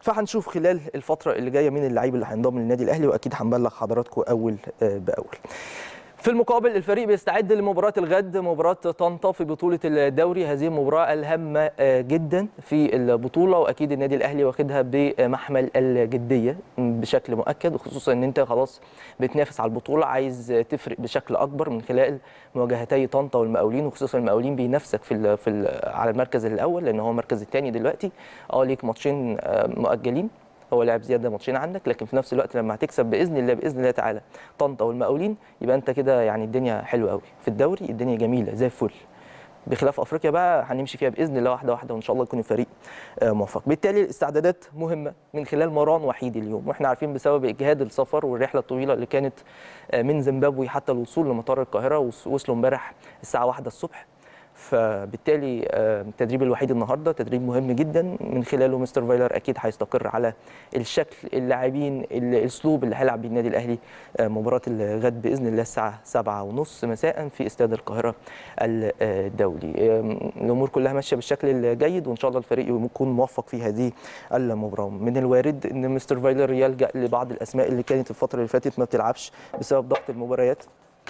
فهنشوف خلال الفتره اللي جايه مين اللعيب اللي هينضم للنادي الاهلي واكيد هنبلغ حضراتكم اول باول في المقابل الفريق بيستعد لمباراة الغد مباراة طنطا في بطولة الدوري هذه المباراة الهامة جدا في البطولة وأكيد النادي الأهلي واخدها بمحمل الجدية بشكل مؤكد وخصوصا أن أنت خلاص بتنافس على البطولة عايز تفرق بشكل أكبر من خلال مواجهتي طنطا والمقاولين وخصوصا المقاولين بينافسك في ال في ال على المركز الأول لأن هو المركز الثاني دلوقتي أه ليك ماتشين مؤجلين هو لعب زياده ماتشين عندك لكن في نفس الوقت لما هتكسب باذن الله باذن الله تعالى طنطا والمقاولين يبقى انت كده يعني الدنيا حلوه قوي في الدوري الدنيا جميله زي الفل بخلاف افريقيا بقى هنمشي فيها باذن الله واحده واحده وان شاء الله يكون الفريق موفق بالتالي الاستعدادات مهمه من خلال مران وحيد اليوم واحنا عارفين بسبب اجهاد السفر والرحله الطويله اللي كانت من زيمبابوي حتى الوصول لمطار القاهره وصلوا امبارح الساعه 1 الصبح فبالتالي التدريب الوحيد النهارده تدريب مهم جدا من خلاله مستر فايلر اكيد هيستقر على الشكل اللاعبين الاسلوب اللي هيلعب بيه النادي الاهلي مباراه الغد باذن الله الساعه 7:30 مساء في استاد القاهره الدولي الامور كلها ماشيه بالشكل الجيد وان شاء الله الفريق يكون موفق في هذه المباراه من الوارد ان مستر فايلر يلجا لبعض الاسماء اللي كانت الفتره اللي فاتت ما بتلعبش بسبب ضغط المباريات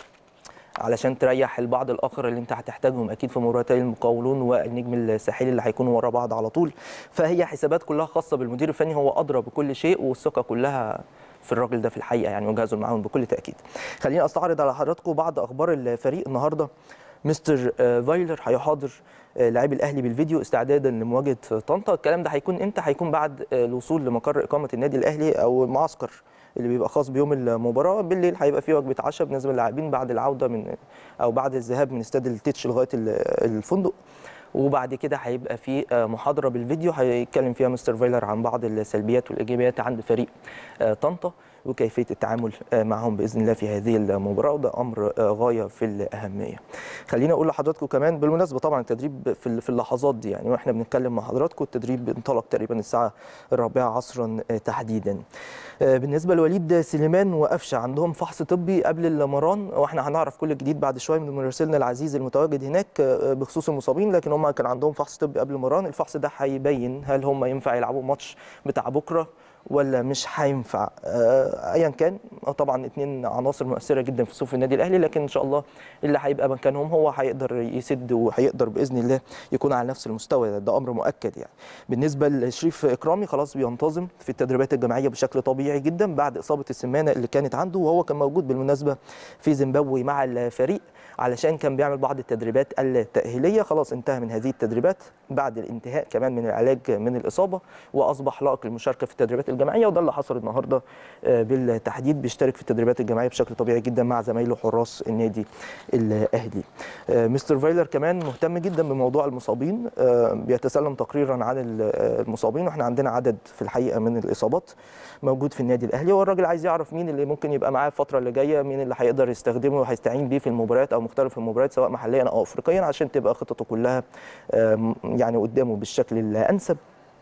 علشان تريح البعض الاخر اللي انت هتحتاجهم اكيد في مباراتي المقاولون والنجم الساحلي اللي هيكونوا ورا بعض على طول فهي حسابات كلها خاصه بالمدير الفني هو ادرى بكل شيء والثقه كلها في الراجل ده في الحقيقه يعني وجهازه المعاون بكل تاكيد خليني استعرض على حضراتكم بعض اخبار الفريق النهارده مستر فايلر هيحاضر لاعبي الاهلي بالفيديو استعدادا لمواجهه طنطا الكلام ده هيكون امتى هيكون بعد الوصول لمقر اقامه النادي الاهلي او المعسكر اللي بيبقى خاص بيوم المباراه بالليل هيبقى في وجبه عشاء بالنسبه للاعبين بعد العوده من او بعد الذهاب من استاد التتش لغايه الفندق وبعد كده هيبقى في محاضره بالفيديو هيتكلم فيها مستر فايلر عن بعض السلبيات والايجابيات عند فريق طنطا وكيفيه التعامل معهم باذن الله في هذه المباراه وده امر غايه في الاهميه. خليني اقول لحضراتكم كمان بالمناسبه طبعا التدريب في اللحظات دي يعني واحنا بنتكلم مع حضراتكم التدريب انطلق تقريبا الساعه الرابعه عصرا تحديدا. بالنسبه لوليد سليمان وقفشه عندهم فحص طبي قبل المران واحنا هنعرف كل جديد بعد شويه من مراسلنا العزيز المتواجد هناك بخصوص المصابين لكن هم كان عندهم فحص طبي قبل المران الفحص ده هيبين هل هم ينفع يلعبوا ماتش بتاع بكره ولا مش هينفع ايا كان طبعا اثنين عناصر مؤثره جدا في صفوف النادي الاهلي لكن ان شاء الله اللي هيبقى مكانهم هو هيقدر يسد وهيقدر باذن الله يكون على نفس المستوى ده امر مؤكد يعني بالنسبه لشريف اكرامي خلاص بينتظم في التدريبات الجماعيه بشكل طبيعي جدا بعد اصابه السمانه اللي كانت عنده وهو كان موجود بالمناسبه في زيمبابوي مع الفريق علشان كان بيعمل بعض التدريبات التاهيليه خلاص انتهى من هذه التدريبات بعد الانتهاء كمان من العلاج من الاصابه واصبح لائق للمشاركه في التدريبات الجماعيه وده اللي حصل النهارده بالتحديد بيشترك في التدريبات الجماعيه بشكل طبيعي جدا مع زمايله حراس النادي الاهلي. مستر فايلر كمان مهتم جدا بموضوع المصابين بيتسلم تقريرا عن المصابين واحنا عندنا عدد في الحقيقه من الاصابات موجود في النادي الاهلي والراجل عايز يعرف مين اللي ممكن يبقى معاه الفتره اللي جايه مين اللي هيقدر يستخدمه وهيستعين بيه في المباريات او مختلف المباريات سواء محليا او افريقيا عشان تبقى خططه كلها يعني قدامه بالشكل الانسب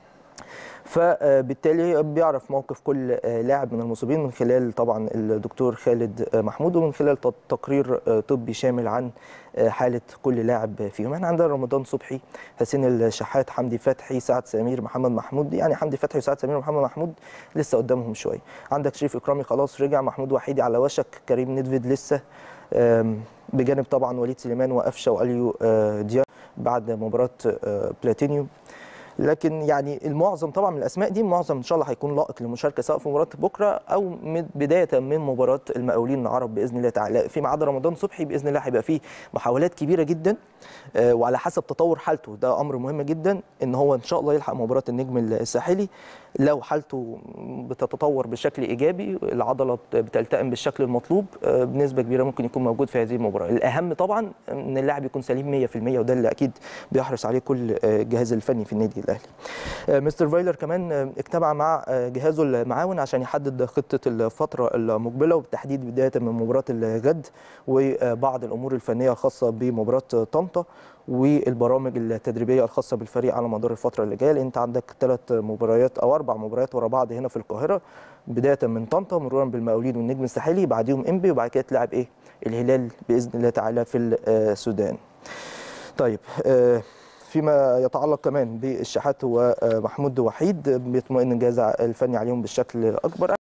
فبالتالي بيعرف موقف كل لاعب من المصابين من خلال طبعا الدكتور خالد محمود ومن خلال تقرير طبي شامل عن حاله كل لاعب فيهم احنا عندنا رمضان صبحي حسين الشحات حمدي فتحي سعد سمير محمد محمود يعني حمدي فتحي وسعد سمير ومحمد محمود لسه قدامهم شويه عندك شريف اكرامي خلاص رجع محمود وحيدي على وشك كريم ندفيد لسه بجانب طبعا وليد سليمان وقفشه واليو ديا بعد مباراه بلاتينيوم لكن يعني المعظم طبعا من الاسماء دي معظم ان شاء الله هيكون لائق للمشاركه سواء في مباراه بكره او من بدايه من مباراه المقاولين العرب باذن الله تعالى فيما عدا رمضان صبحي باذن الله هيبقى فيه محاولات كبيره جدا وعلى حسب تطور حالته ده امر مهم جدا ان هو ان شاء الله يلحق مباراه النجم الساحلي لو حالته بتتطور بشكل ايجابي العضله بتلتئم بالشكل المطلوب بنسبه كبيره ممكن يكون موجود في هذه المباراه الاهم طبعا ان اللاعب يكون سليم 100% وده اللي اكيد بيحرص عليه كل الجهاز الفني في النادي الاهلي مستر فايلر كمان اجتمع مع جهازه المعاون عشان يحدد خطه الفتره المقبله وبالتحديد بدايه من مباراه الغد وبعض الامور الفنيه الخاصه بمباراه طنطا والبرامج التدريبيه الخاصه بالفريق على مدار الفتره اللي جايه لان انت عندك ثلاث مباريات او اربع مباريات ورا بعض هنا في القاهره بدايه من طنطا مرورا بالمقاولين والنجم الساحلي بعديهم انبي وبعد كده تلعب ايه الهلال باذن الله تعالى في السودان. طيب فيما يتعلق كمان بالشحات ومحمود وحيد بيطمئن الجهاز الفني عليهم بالشكل الاكبر